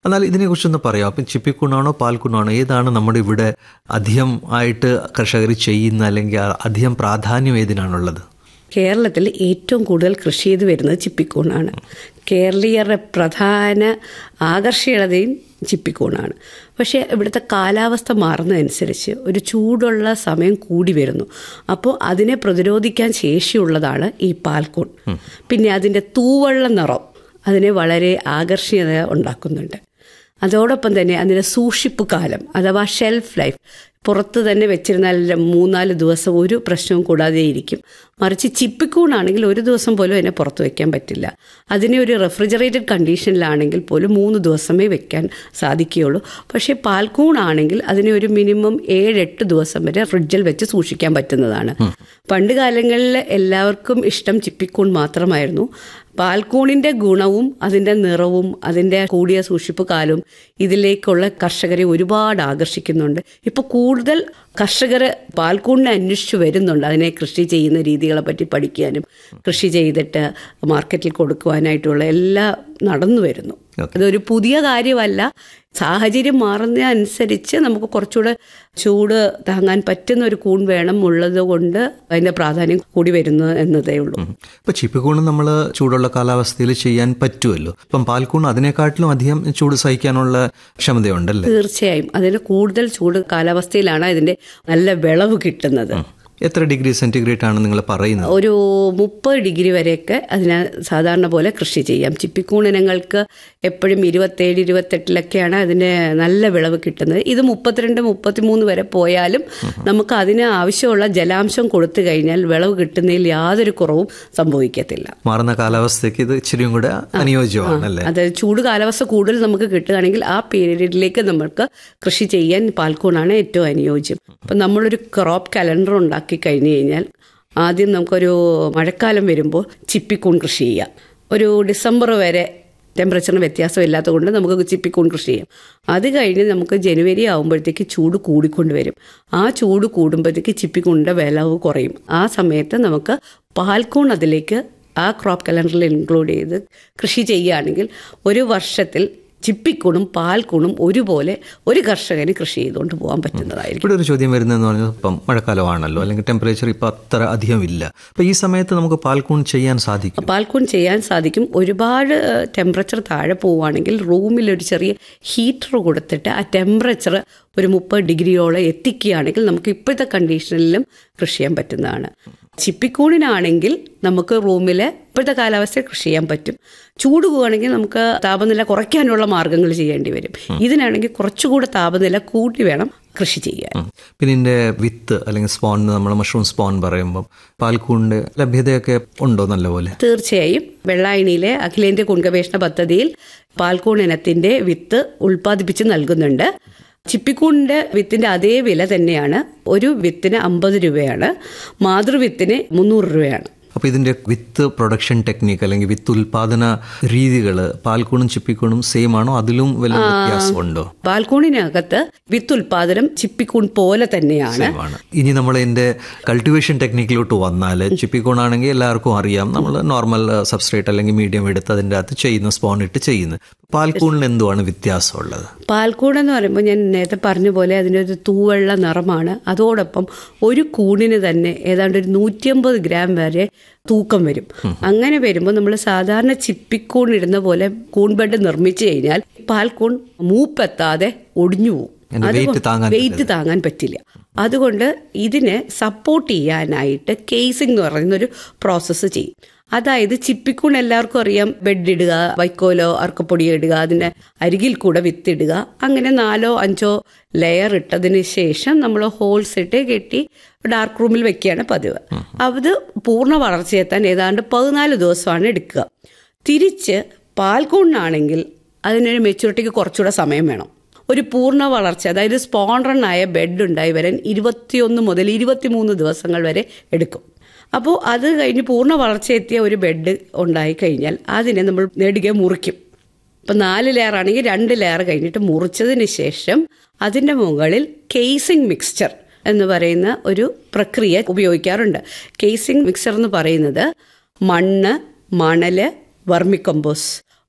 എന്നാൽ ഇതിനെക്കുറിച്ചൊന്ന് പറയാം അപ്പം ചിപ്പിക്കുണ്ണാണോ പാൽക്കുണ്ണാണോ ഏതാണ് നമ്മുടെ ഇവിടെ അധികം ആയിട്ട് കർഷകർ ചെയ്യുന്ന അല്ലെങ്കിൽ അധികം പ്രാധാന്യം ഏതിനാണുള്ളത് കേരളത്തിൽ ഏറ്റവും കൂടുതൽ കൃഷി ചെയ്ത് വരുന്നത് ചിപ്പിക്കൂണാണ് കേരളീയരുടെ പ്രധാന ആകർഷണീയതയും ചിപ്പിക്കൂണാണ് പക്ഷേ ഇവിടുത്തെ കാലാവസ്ഥ മാറുന്നതനുസരിച്ച് ഒരു ചൂടുള്ള സമയം കൂടി വരുന്നു അപ്പോൾ അതിനെ പ്രതിരോധിക്കാൻ ശേഷിയുള്ളതാണ് ഈ പാൽക്കൂൺ പിന്നെ അതിൻ്റെ തൂവള്ള നിറം അതിനെ വളരെ ആകർഷണീയത ഉണ്ടാക്കുന്നുണ്ട് അതോടൊപ്പം തന്നെ അതിൻ്റെ സൂക്ഷിപ്പ് കാലം അഥവാ ഷെൽഫ് ലൈഫ് പുറത്ത് തന്നെ വെച്ചിരുന്നാൽ മൂന്നാല് ദിവസം ഒരു പ്രശ്നവും കൂടാതെ ഇരിക്കും മറിച്ച് ചിപ്പിക്കൂണാണെങ്കിൽ ഒരു ദിവസം പോലും അതിനെ പുറത്ത് വെക്കാൻ പറ്റില്ല അതിനെ ഒരു റെഫ്രിജറേറ്റഡ് കണ്ടീഷനിലാണെങ്കിൽ പോലും മൂന്ന് ദിവസമേ വെക്കാൻ സാധിക്കുകയുള്ളൂ പക്ഷേ പാൽക്കൂണാണെങ്കിൽ അതിനെ ഒരു മിനിമം ഏഴെട്ട് ദിവസം വരെ ഫ്രിഡ്ജിൽ വെച്ച് സൂക്ഷിക്കാൻ പറ്റുന്നതാണ് പണ്ട് കാലങ്ങളിൽ എല്ലാവർക്കും ഇഷ്ടം ചിപ്പിക്കൂൺ മാത്രമായിരുന്നു പാൽക്കൂണിന്റെ ഗുണവും അതിന്റെ നിറവും അതിന്റെ കൂടിയ സൂക്ഷിപ്പ് കാലവും ഇതിലേക്കുള്ള കർഷകരെ ഒരുപാട് ആകർഷിക്കുന്നുണ്ട് ഇപ്പോൾ കൂടുതൽ കർഷകർ പാൽക്കൂണിനെ അന്വേഷിച്ച് വരുന്നുണ്ട് അതിനെ കൃഷി ചെയ്യുന്ന രീതികളെ പറ്റി പഠിക്കാനും കൃഷി ചെയ്തിട്ട് മാർക്കറ്റിൽ കൊടുക്കുവാനായിട്ടുള്ള എല്ലാം നടന്നു വരുന്നു അതൊരു പുതിയ കാര്യമല്ല സാഹചര്യം മാറുന്ന അനുസരിച്ച് നമുക്ക് കുറച്ചുകൂടെ ചൂട് താങ്ങാൻ പറ്റുന്ന ഒരു കൂൺ വേണം ഉള്ളത് കൊണ്ട് അതിന്റെ പ്രാധാന്യം കൂടി വരുന്നു എന്നതേ ഉള്ളൂ ഇപ്പൊ ചിപ്പിക്കൂണ് നമ്മൾ ചൂടുള്ള കാലാവസ്ഥയിൽ ചെയ്യാൻ പറ്റുമല്ലോ ഇപ്പം പാൽക്കൂൺ അതിനെക്കാട്ടിലും അധികം ചൂട് സഹിക്കാനുള്ള ക്ഷമതയുണ്ടല്ലേ തീർച്ചയായും അതിന് കൂടുതൽ ചൂട് കാലാവസ്ഥയിലാണ് അതിന്റെ നല്ല വിളവ് കിട്ടുന്നത് എത്ര ഡിഗ്രി സെന്റിഗ്രേഡ് ആണ് നിങ്ങൾ പറയുന്നത് ഒരു മുപ്പത് ഡിഗ്രി വരെയൊക്കെ അതിനെ സാധാരണ പോലെ കൃഷി ചെയ്യാം ചിപ്പിക്കൂൺ ഇനങ്ങൾക്ക് എപ്പോഴും ഇരുപത്തേഴ് ഇരുപത്തെട്ടിലൊക്കെയാണ് അതിന് നല്ല വിളവ് കിട്ടുന്നത് ഇത് മുപ്പത്തിരണ്ട് മുപ്പത്തിമൂന്ന് വരെ പോയാലും നമുക്ക് അതിന് ആവശ്യമുള്ള ജലാംശം കൊടുത്തു കഴിഞ്ഞാൽ വിളവ് കിട്ടുന്നതിൽ യാതൊരു കുറവും സംഭവിക്കത്തില്ല മാറുന്ന കാലാവസ്ഥയ്ക്ക് ഇത് ഇച്ചിരിയും കൂടെ അനുയോജ്യമാണ് അല്ലേ അതായത് ചൂട് കാലാവസ്ഥ കൂടുതൽ നമുക്ക് കിട്ടുകയാണെങ്കിൽ ആ പീരീഡിലേക്ക് നമുക്ക് കൃഷി ചെയ്യാൻ പാൽക്കൂണാണ് ഏറ്റവും അനുയോജ്യം അപ്പം നമ്മളൊരു ക്രോപ്പ് കലണ്ടർ ഉണ്ടാക്കി കഴിഞ്ഞു കഴിഞ്ഞാൽ ആദ്യം നമുക്കൊരു മഴക്കാലം വരുമ്പോൾ ചിപ്പിക്കൂൺ കൃഷി ചെയ്യാം ഒരു ഡിസംബർ വരെ ടെമ്പറേച്ചറിന് വ്യത്യാസമില്ലാത്തത് കൊണ്ട് നമുക്ക് ചിപ്പിക്കൂൺ കൃഷി ചെയ്യാം അത് കഴിഞ്ഞ് നമുക്ക് ജനുവരി ആകുമ്പോഴത്തേക്ക് ചൂട് കൂടിക്കൊണ്ട് വരും ആ ചൂട് കൂടുമ്പോഴത്തേക്ക് ചിപ്പിക്കൂണിൻ്റെ വിലവ് കുറയും ആ സമയത്ത് നമുക്ക് പാൽക്കൂൺ അതിലേക്ക് ആ ക്രോപ്പ് കലണ്ടറിൽ ഇൻക്ലൂഡ് ചെയ്ത് കൃഷി ചെയ്യുകയാണെങ്കിൽ ഒരു വർഷത്തിൽ ചിപ്പിക്കൂണും പാൽക്കൂണും ഒരുപോലെ ഒരു കർഷകന് കൃഷി ചെയ്തുകൊണ്ട് പോകാൻ പറ്റുന്നതായിരിക്കും ഇവിടെ ഒരു ചോദ്യം വരുന്നതെന്ന് പറഞ്ഞാൽ ഇപ്പം മഴക്കാലമാണല്ലോ അല്ലെങ്കിൽ ടെമ്പറേച്ചർ ഇപ്പം അത്ര അധികം ഇല്ല അപ്പം ഈ സമയത്ത് നമുക്ക് പാൽക്കൂൺ ചെയ്യാൻ സാധിക്കും പാൽക്കൂൺ ചെയ്യാൻ സാധിക്കും ഒരുപാട് ടെമ്പറേച്ചർ താഴെ പോവുകയാണെങ്കിൽ റൂമിൽ ഒരു ചെറിയ ഹീറ്റർ കൊടുത്തിട്ട് ആ ടെമ്പറേച്ചർ ഒരു മുപ്പത് ഡിഗ്രിയോളം എത്തിക്കുകയാണെങ്കിൽ നമുക്ക് ഇപ്പോഴത്തെ കണ്ടീഷനിലും കൃഷി ചെയ്യാൻ പറ്റുന്നതാണ് ചിപ്പിക്കൂണിനാണെങ്കിൽ നമുക്ക് റൂമിൽ ഇപ്പോഴത്തെ കാലാവസ്ഥയിൽ കൃഷി ചെയ്യാൻ പറ്റും ചൂട് പോവുകയാണെങ്കിൽ നമുക്ക് താപനില കുറയ്ക്കാനുള്ള മാർഗങ്ങൾ ചെയ്യേണ്ടി വരും ഇതിനാണെങ്കിൽ കുറച്ചുകൂടെ താപനില കൂട്ടി വേണം കൃഷി ചെയ്യാൻ പിന്നെ ഇതിന്റെ വിത്ത് അല്ലെങ്കിൽ സ്പോൺ നമ്മൾ മഷ്റൂം സ്പോൺ പറയുമ്പോൾ പാൽക്കൂണിന്റെ ലഭ്യതയൊക്കെ ഉണ്ടോ നല്ലപോലെ തീർച്ചയായും വെള്ളായണിയിലെ അഖിലേന്ത്യാ കുൺഗവേഷണ പദ്ധതിയിൽ പാൽക്കൂൺ ഇനത്തിന്റെ വിത്ത് ഉൽപ്പാദിപ്പിച്ച് നൽകുന്നുണ്ട് ചിപ്പിക്കൂണിന്റെ വിത്തിന്റെ അതേ വില തന്നെയാണ് ഒരു വിത്തിന് അമ്പത് രൂപയാണ് മാതൃവിത്തിന് മുന്നൂറ് രൂപയാണ് അപ്പോൾ ഇതിന്റെ വിത്ത് പ്രൊഡക്ഷൻ ടെക്നിക്ക് അല്ലെങ്കിൽ വിത്ത് ഉൽപാദന രീതികൾ പാൽക്കൂണും ചിപ്പിക്കൂണും സെയിം ആണോ അതിലും വല്ല വ്യത്യാസമുണ്ടോ പാൽക്കൂണിനകത്ത് വിത്ത് ഉൽപാദനം ചിപ്പിക്കൂൺ പോലെ തന്നെയാണ് ആണ് ഇനി നമ്മൾ ഇതിന്റെ കൾട്ടിവേഷൻ ടെക്നിക്കിലോട്ട് വന്നാൽ ചിപ്പിക്കോൺ ആണെങ്കിൽ എല്ലാവർക്കും അറിയാം നമ്മൾ നോർമൽ സബ്സ്ട്രേറ്റ് അല്ലെങ്കിൽ മീഡിയം എടുത്ത് അതിൻ്റെ അകത്ത് ചെയ്യുന്ന സ്പോൺ ഇട്ട് ചെയ്യുന്നത് പാൽക്കൂണിൽ എന്തുവാണ് വ്യത്യാസമുള്ളത് പാൽക്കൂൺ എന്ന് പറയുമ്പോൾ ഞാൻ നേരത്തെ പറഞ്ഞ പോലെ അതിനൊരു തൂവെള്ള നിറമാണ് അതോടൊപ്പം ഒരു കൂണിന് തന്നെ ഏതാണ്ട് ഒരു നൂറ്റിയമ്പത് ഗ്രാം വരെ തൂക്കം വരും അങ്ങനെ വരുമ്പോൾ നമ്മൾ സാധാരണ ചിപ്പിക്കൂൺ ഇടുന്ന പോലെ കൂൺ ബെഡ് നിർമ്മിച്ചു കഴിഞ്ഞാൽ പാൽക്കൂൺ മൂപ്പെത്താതെ ഒടിഞ്ഞു പോകും അതിന്റെ weight താങ്ങാൻ വെയിറ്റ് താങ്ങാൻ പറ്റില്ല അതുകൊണ്ട് ഇതിനെ സപ്പോർട്ട് ചെയ്യാനായിട്ട് കേസിംഗ് എന്ന് പറയുന്ന ഒരു പ്രോസസ്സ് ചെയ്യും അതായത് ചിപ്പിക്കൂൺ എല്ലാവർക്കും അറിയാം ബെഡ് ഇടുക വൈക്കോലോ അർക്കപ്പൊടിയോ ഇടുക അതിൻ്റെ അരികിൽ കൂടെ വിത്തിടുക അങ്ങനെ നാലോ അഞ്ചോ ലെയർ ഇട്ടതിന് ശേഷം നമ്മൾ ഹോൾസ് ഇട്ട് കെട്ടി ഡാർക്ക് റൂമിൽ വെക്കുകയാണ് പതിവ് അത് പൂർണ്ണ വളർച്ചയെത്താൻ ഏതാണ്ട് പതിനാല് ദിവസമാണ് എടുക്കുക തിരിച്ച് പാൽക്കൂണിനാണെങ്കിൽ അതിനൊരു മെച്യൂരിറ്റിക്ക് കുറച്ചുകൂടെ സമയം വേണം ഒരു പൂർണ്ണ വളർച്ച അതായത് സ്പോൺറണായ ബെഡ് ഉണ്ടായി വരാൻ ഇരുപത്തിയൊന്ന് മുതൽ ഇരുപത്തിമൂന്ന് ദിവസങ്ങൾ വരെ എടുക്കും അപ്പോൾ അത് കഴിഞ്ഞ് പൂർണ്ണ വളർച്ചയെത്തിയ ഒരു ബെഡ് ഉണ്ടായി കഴിഞ്ഞാൽ അതിനെ നമ്മൾ നെടുകെ മുറിക്കും ഇപ്പം നാല് ലെയർ ആണെങ്കിൽ രണ്ട് ലെയർ കഴിഞ്ഞിട്ട് മുറിച്ചതിന് ശേഷം അതിൻ്റെ മുകളിൽ കേസിംഗ് മിക്സ്ചർ എന്ന് പറയുന്ന ഒരു പ്രക്രിയ ഉപയോഗിക്കാറുണ്ട് കേസിംഗ് മിക്സ്ചർ എന്ന് പറയുന്നത് മണ്ണ് മണല് വർമിക്കമ്പോസ്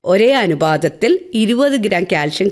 ഒരേ അനുപാതത്തിൽ ഇരുപത് ഗ്രാം കാൽഷ്യം